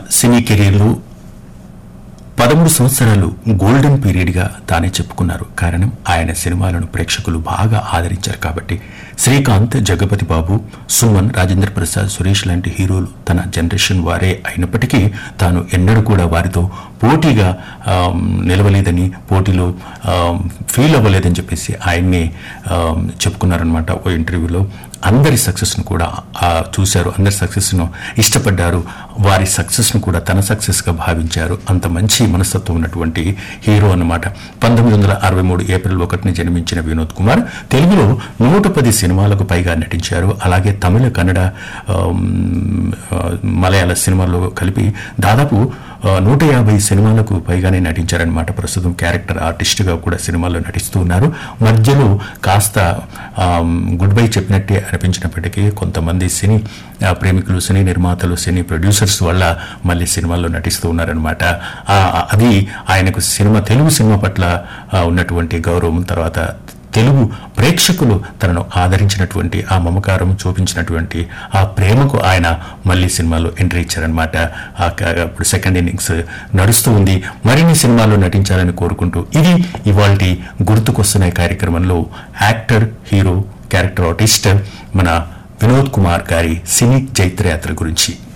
సినీ కెరీర్లో పదమూడు సంవత్సరాలు గోల్డెన్ పీరియడ్గా తానే చెప్పుకున్నారు కారణం ఆయన సినిమాలను ప్రేక్షకులు బాగా ఆదరించారు కాబట్టి శ్రీకాంత్ జగపతి బాబు సుమన్ రాజేంద్ర ప్రసాద్ సురేష్ లాంటి హీరోలు తన జనరేషన్ వారే అయినప్పటికీ తాను ఎన్నడూ కూడా వారితో పోటీగా ఆమ్, నిలవలేదని పోటీలో ఆమ్, ఫీల్ అవ్వలేదని చెప్పేసి ఆయన్నే ఆమ్, చెప్పుకున్నారనమాట ఓ ఇంటర్వ్యూలో అందరి సక్సెస్ను కూడా ఆ, చూశారు అందరి సక్సెస్ను ఇష్టపడ్డారు వారి సక్సెస్ను కూడా తన సక్సెస్గా భావించారు అంత మంచి మనస్తత్వం ఉన్నటువంటి హీరో అన్నమాట పంతొమ్మిది వందల అరవై మూడు ఏప్రిల్ ఒకటిని జన్మించిన వినోద్ కుమార్ తెలుగులో నూట పది సినిమాలకు పైగా నటించారు అలాగే తమిళ కన్నడ ఆమ్, ఆ, మలయాళ సినిమాల్లో కలిపి దాదాపు ఆ, నూట యాభై సినిమాలకు పైగానే నటించారనమాట ప్రస్తుతం క్యారెక్టర్ ఆర్టిస్ట్గా కూడా సినిమాల్లో నటిస్తూ ఉన్నారు మధ్యలో కాస్త ఆమ్, గుడ్ బై చెప్పినట్టే అనిపించినప్పటికీ కొంతమంది సినీ ఆ, ప్రేమికులు సినీ నిర్మాతలు సినీ ప్రొడ్యూసర్స్ వల్ల మళ్ళీ సినిమాల్లో నటిస్తూ ఉన్నారనమాట ఆ, అది ఆయనకు సినిమా తెలుగు సినిమా పట్ల ఆ, ఉన్నటువంటి గౌరవం తర్వాత తెలుగు ప్రేక్షకులు తనను ఆదరించినటువంటి ఆ మమకారం చూపించినటువంటి ఆ ప్రేమకు ఆయన మళ్ళీ సినిమాలో ఎంట్రీ ఇచ్చారనమాట ఆ క- ఇప్పుడు సెకండ్ ఇన్నింగ్స్ నడుస్తూ ఉంది మరిన్ని సినిమాల్లో నటించాలని కోరుకుంటూ ఇది ఇవాళ గుర్తుకొస్తున్న ఈ కార్యక్రమంలో యాక్టర్ హీరో క్యారెక్టర్ ఆర్టిస్ట్ మన వినోద్ కుమార్ గారి సినీ జైత్రయాత్ర గురించి